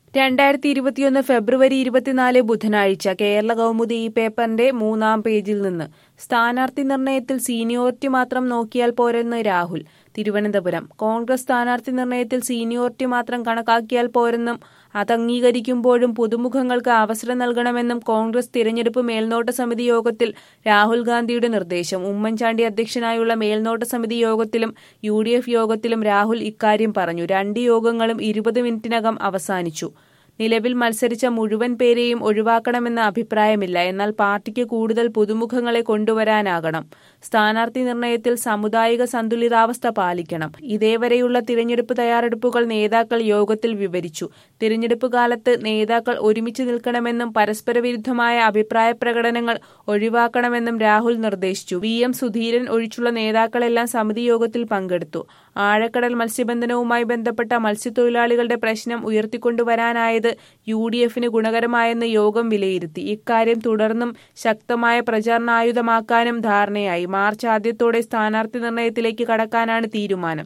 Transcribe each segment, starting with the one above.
രണ്ടായിരത്തി ഇരുപത്തിയൊന്ന് ഫെബ്രുവരി ഇരുപത്തിനാല് ബുധനാഴ്ച കേരള കൗമുദി ഈ പേപ്പറിന്റെ മൂന്നാം പേജിൽ നിന്ന് സ്ഥാനാർത്ഥി നിർണയത്തിൽ സീനിയോറിറ്റി മാത്രം നോക്കിയാൽ പോരെന്ന് രാഹുൽ തിരുവനന്തപുരം കോൺഗ്രസ് സ്ഥാനാർത്ഥി നിർണയത്തിൽ സീനിയോറിറ്റി മാത്രം കണക്കാക്കിയാൽ പോരെന്നും അതംഗീകരിക്കുമ്പോഴും പുതുമുഖങ്ങൾക്ക് അവസരം നൽകണമെന്നും കോൺഗ്രസ് തിരഞ്ഞെടുപ്പ് മേൽനോട്ട സമിതി യോഗത്തിൽ രാഹുൽ ഗാന്ധിയുടെ നിർദ്ദേശം ഉമ്മൻചാണ്ടി അധ്യക്ഷനായുള്ള മേൽനോട്ട സമിതി യോഗത്തിലും യു യോഗത്തിലും രാഹുൽ ഇക്കാര്യം പറഞ്ഞു രണ്ട് യോഗങ്ങളും ഇരുപത് മിനിറ്റിനകം അവസാനിച്ചു നിലവിൽ മത്സരിച്ച മുഴുവൻ പേരെയും ഒഴിവാക്കണമെന്ന അഭിപ്രായമില്ല എന്നാൽ പാർട്ടിക്ക് കൂടുതൽ പുതുമുഖങ്ങളെ കൊണ്ടുവരാനാകണം സ്ഥാനാർത്ഥി നിർണയത്തിൽ സാമുദായിക സന്തുലിതാവസ്ഥ പാലിക്കണം ഇതേവരെയുള്ള തിരഞ്ഞെടുപ്പ് തയ്യാറെടുപ്പുകൾ നേതാക്കൾ യോഗത്തിൽ വിവരിച്ചു തിരഞ്ഞെടുപ്പ് കാലത്ത് നേതാക്കൾ ഒരുമിച്ച് നിൽക്കണമെന്നും പരസ്പര വിരുദ്ധമായ അഭിപ്രായ പ്രകടനങ്ങൾ ഒഴിവാക്കണമെന്നും രാഹുൽ നിർദ്ദേശിച്ചു വി എം സുധീരൻ ഒഴിച്ചുള്ള നേതാക്കളെല്ലാം സമിതി യോഗത്തിൽ പങ്കെടുത്തു ആഴക്കടൽ മത്സ്യബന്ധനവുമായി ബന്ധപ്പെട്ട മത്സ്യത്തൊഴിലാളികളുടെ പ്രശ്നം ഉയർത്തിക്കൊണ്ടുവരാനായത് യു ഡി എഫിന് ഗുണകരമായെന്ന് യോഗം വിലയിരുത്തി ഇക്കാര്യം തുടർന്നും ശക്തമായ പ്രചാരണായുധമാക്കാനും ധാരണയായി മാർച്ച് ആദ്യത്തോടെ സ്ഥാനാർത്ഥി നിർണയത്തിലേക്ക് കടക്കാനാണ് തീരുമാനം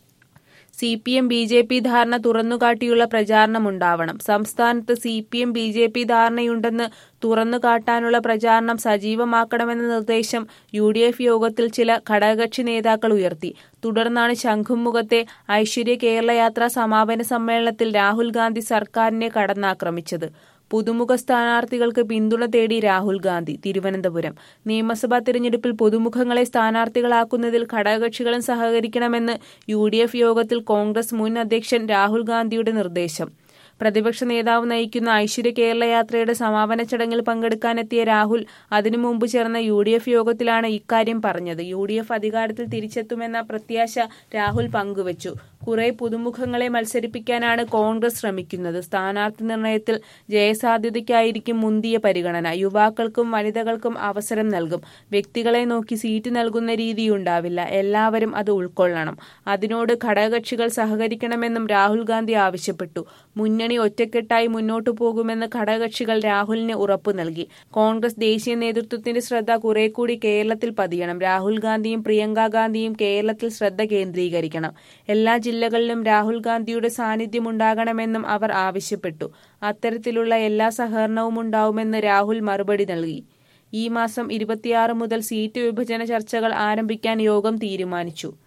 C P M B J P ധാരണ തുറന്നുകാട്ടിയുള്ള പ്രചാരണമുണ്ടാവണം സംസ്ഥാനത്ത് C P M B J P ധാരണയുണ്ടെന്ന് തുറന്നുകാട്ടാനുള്ള പ്രചാരണം സജീവമാക്കണമെന്ന നിർദ്ദേശം യു ഡി എഫ് യോഗത്തിൽ ചില ഘടകകക്ഷി നേതാക്കൾ ഉയർത്തി തുടർന്നാണ് ശംഖുമുഖത്തെ ഐശ്വര്യ കേരളയാത്ര സമാപന സമ്മേളനത്തിൽ രാഹുൽ ഗാന്ധി സർക്കാരിനെ കടന്നാക്രമിച്ചത് പുതുമുഖ സ്ഥാനാർത്ഥികൾക്ക് പിന്തുണ തേടി രാഹുൽ ഗാന്ധി തിരുവനന്തപുരം നിയമസഭാ തിരഞ്ഞെടുപ്പിൽ പുതുമുഖങ്ങളെ സ്ഥാനാർത്ഥികളാക്കുന്നതിൽ ഘടകകക്ഷികളും സഹകരിക്കണമെന്ന് യു യോഗത്തിൽ കോൺഗ്രസ് മുൻ അധ്യക്ഷൻ രാഹുൽ ഗാന്ധിയുടെ നിർദ്ദേശം പ്രതിപക്ഷ നേതാവ് നയിക്കുന്ന ഐശ്വര്യ കേരള യാത്രയുടെ സമാപന ചടങ്ങിൽ പങ്കെടുക്കാനെത്തിയ രാഹുൽ അതിനു മുമ്പ് ചേർന്ന യു ഡി എഫ് യോഗത്തിലാണ് ഇക്കാര്യം പറഞ്ഞത് യു ഡി എഫ് അധികാരത്തിൽ തിരിച്ചെത്തുമെന്ന പ്രത്യാശ രാഹുൽ പങ്കുവച്ചു കുറെ പുതുമുഖങ്ങളെ മത്സരിപ്പിക്കാനാണ് കോൺഗ്രസ് ശ്രമിക്കുന്നത് സ്ഥാനാർത്ഥി നിർണയത്തിൽ ജയസാധ്യതയ്ക്കായിരിക്കും മുന്തിയ പരിഗണന യുവാക്കൾക്കും വനിതകൾക്കും അവസരം നൽകും വ്യക്തികളെ നോക്കി സീറ്റ് നൽകുന്ന രീതിയുണ്ടാവില്ല എല്ലാവരും അത് ഉൾക്കൊള്ളണം അതിനോട് ഘടകകക്ഷികൾ സഹകരിക്കണമെന്നും രാഹുൽ ഗാന്ധി ആവശ്യപ്പെട്ടു മുന്നണി ഒറ്റക്കെട്ടായി മുന്നോട്ടു പോകുമെന്ന് ഘടകകക്ഷികൾ രാഹുലിന് ഉറപ്പു നൽകി കോൺഗ്രസ് ദേശീയ നേതൃത്വത്തിന്റെ ശ്രദ്ധ കുറെ കൂടി കേരളത്തിൽ പതിയണം രാഹുൽ ഗാന്ധിയും പ്രിയങ്ക ഗാന്ധിയും കേരളത്തിൽ ശ്രദ്ധ കേന്ദ്രീകരിക്കണം എല്ലാ ജില്ലകളിലും രാഹുൽ ഗാന്ധിയുടെ സാന്നിധ്യം ഉണ്ടാകണമെന്നും അവർ ആവശ്യപ്പെട്ടു അത്തരത്തിലുള്ള എല്ലാ സഹകരണവും ഉണ്ടാവുമെന്ന് രാഹുൽ മറുപടി നൽകി ഈ മാസം ഇരുപത്തിയാറ് മുതൽ സീറ്റ് വിഭജന ചർച്ചകൾ ആരംഭിക്കാൻ യോഗം തീരുമാനിച്ചു